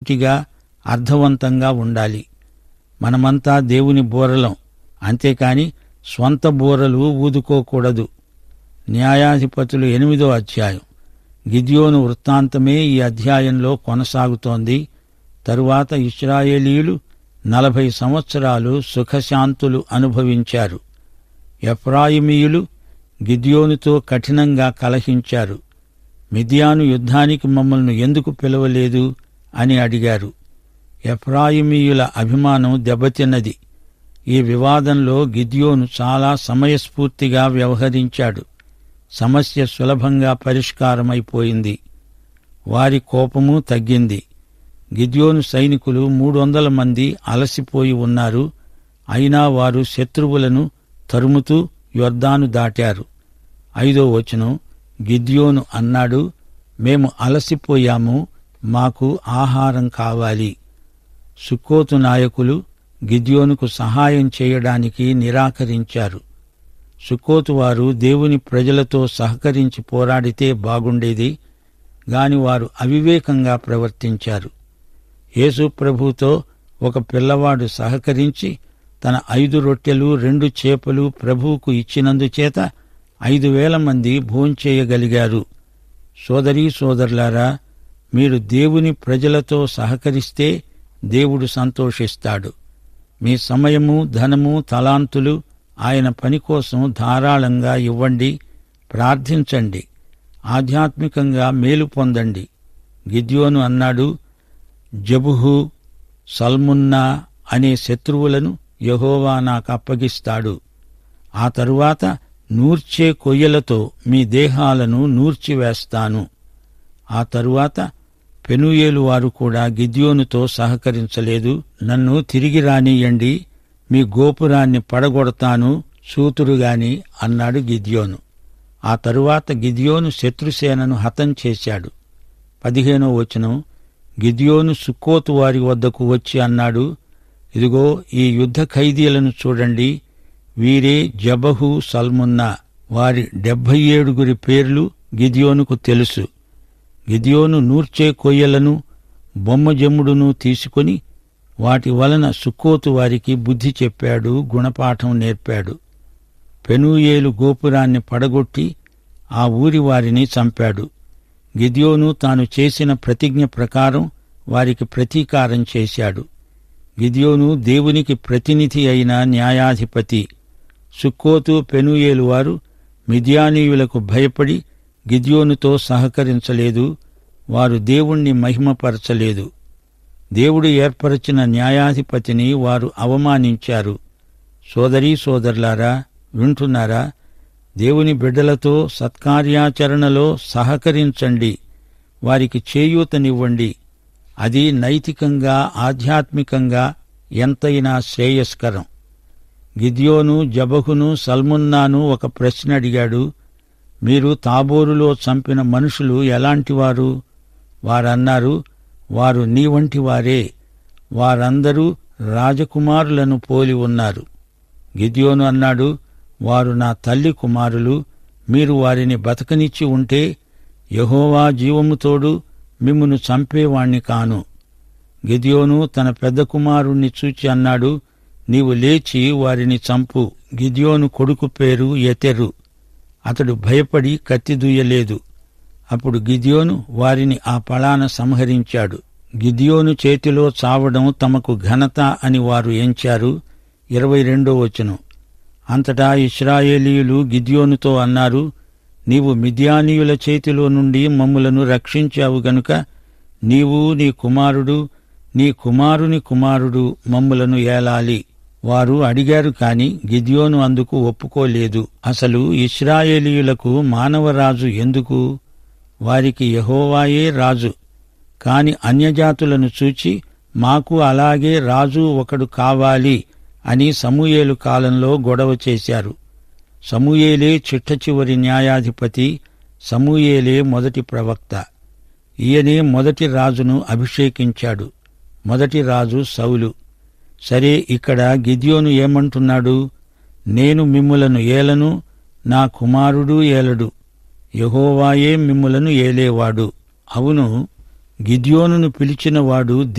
సూటిగా అర్థవంతంగా ఉండాలి మనమంతా దేవుని బూరలం అంతేకాని స్వంత బూరలు ఊదుకోకూడదు న్యాయాధిపతులు ఎనిమిదో అధ్యాయం గిద్యోను వృత్తాంతమే ఈ అధ్యాయంలో కొనసాగుతోంది తరువాత ఇస్రాయేలీయులు నలభై సంవత్సరాలు సుఖశాంతులు అనుభవించారు ఎఫ్రాయిమీయులు గిద్యోనుతో కఠినంగా కలహించారు మిథియాను యుద్ధానికి మమ్మల్ని ఎందుకు పిలవలేదు అని అడిగారు ఎఫ్రాయిమీయుల అభిమానం దెబ్బతిన్నది ఈ వివాదంలో గిద్యోను చాలా సమయస్ఫూర్తిగా వ్యవహరించాడు సమస్య సులభంగా పరిష్కారమైపోయింది వారి కోపము తగ్గింది గిద్యోను సైనికులు మూడు వందల మంది అలసిపోయి ఉన్నారు అయినా వారు శత్రువులను తరుముతూ యొర్దాను దాటారు ఐదో వచనం గిద్యోను అన్నాడు మేము అలసిపోయాము మాకు ఆహారం కావాలి సుక్కోతు నాయకులు గిద్యోనుకు సహాయం చేయడానికి నిరాకరించారు సుక్కోతు వారు దేవుని ప్రజలతో సహకరించి పోరాడితే బాగుండేది గాని వారు అవివేకంగా ప్రవర్తించారు యేసు ప్రభుతో ఒక పిల్లవాడు సహకరించి తన ఐదు రొట్టెలు రెండు చేపలు ప్రభువుకు ఇచ్చినందుచేత ఐదు వేల మంది భోంచేయగలిగారు సోదరీ సోదరులారా మీరు దేవుని ప్రజలతో సహకరిస్తే దేవుడు సంతోషిస్తాడు మీ సమయము ధనము తలాంతులు ఆయన పని కోసం ధారాళంగా ఇవ్వండి ప్రార్థించండి ఆధ్యాత్మికంగా మేలు పొందండి గిద్యోను అన్నాడు జబుహు సల్మున్నా అనే శత్రువులను యహోవా నాకు అప్పగిస్తాడు ఆ తరువాత నూర్చే కొయ్యలతో మీ దేహాలను నూర్చివేస్తాను ఆ తరువాత పెనుయేలు వారు కూడా గిద్యోనుతో సహకరించలేదు నన్ను తిరిగి రానియండి మీ గోపురాన్ని పడగొడతాను సూతురుగాని అన్నాడు గిద్యోను ఆ తరువాత గిద్యోను శత్రుసేనను హతం చేశాడు పదిహేనో వచనం గిద్యోను సుక్కోతు వారి వద్దకు వచ్చి అన్నాడు ఇదిగో ఈ యుద్ధ ఖైదీలను చూడండి వీరే జబహు సల్మున్నా వారి డెబ్బై ఏడుగురి పేర్లు గిదియోనుకు తెలుసు గిదియోను నూర్చే కొయ్యలను బొమ్మజమ్ముడును తీసుకొని వాటి వలన సుక్కోతు వారికి బుద్ధి చెప్పాడు గుణపాఠం నేర్పాడు పెనూయేలు గోపురాన్ని పడగొట్టి ఆ ఊరి వారిని చంపాడు గిద్యోను తాను చేసిన ప్రతిజ్ఞ ప్రకారం వారికి ప్రతీకారం చేశాడు గిద్యోను దేవునికి ప్రతినిధి అయిన న్యాయాధిపతి సుక్కోతు పెనుయేలు వారు మిద్యానీయులకు భయపడి గిద్యోనుతో సహకరించలేదు వారు దేవుణ్ణి మహిమపరచలేదు దేవుడు ఏర్పరచిన న్యాయాధిపతిని వారు అవమానించారు సోదరీ సోదరులారా వింటున్నారా దేవుని బిడ్డలతో సత్కార్యాచరణలో సహకరించండి వారికి చేయూతనివ్వండి అది నైతికంగా ఆధ్యాత్మికంగా ఎంతైనా శ్రేయస్కరం గిద్యోను జబహును సల్మున్నాను ఒక ప్రశ్న అడిగాడు మీరు తాబోరులో చంపిన మనుషులు ఎలాంటివారు వారన్నారు వారు నీ వంటి వారే వారందరూ రాజకుమారులను పోలి ఉన్నారు గిద్యోను అన్నాడు వారు నా తల్లి కుమారులు మీరు వారిని బతకనిచ్చి ఉంటే యహోవా జీవముతోడు మిమ్మును చంపేవాణ్ణి కాను గిద్యోను తన పెద్ద కుమారుణ్ణి చూచి అన్నాడు నీవు లేచి వారిని చంపు గిద్యోను కొడుకు పేరు ఎతెరు అతడు భయపడి కత్తి దూయలేదు అప్పుడు గిద్యోను వారిని ఆ పళాన సంహరించాడు గిద్యోను చేతిలో చావడం తమకు ఘనత అని వారు ఎంచారు ఇరవై రెండో వచనం అంతటా ఇస్రాయేలీయులు గిద్యోనుతో అన్నారు నీవు మిద్యానీయుల చేతిలో నుండి మమ్ములను రక్షించావు గనుక నీవు నీ కుమారుడు నీ కుమారుని కుమారుడు మమ్ములను ఏలాలి వారు అడిగారు కాని గిద్యోను అందుకు ఒప్పుకోలేదు అసలు ఇస్రాయేలీయులకు మానవరాజు ఎందుకు వారికి యహోవాయే రాజు కాని అన్యజాతులను చూచి మాకు అలాగే రాజు ఒకడు కావాలి అని సమూయేలు కాలంలో గొడవ చేశారు సమూయేలే చిట్ట చివరి న్యాయాధిపతి సమూయేలే మొదటి ప్రవక్త ఈయనే మొదటి రాజును అభిషేకించాడు మొదటి రాజు సౌలు సరే ఇక్కడ గిద్యోను ఏమంటున్నాడు నేను మిమ్ములను ఏలను నా కుమారుడు ఏలడు యహోవాయే మిమ్ములను ఏలేవాడు అవును గిద్యోనును పిలిచినవాడు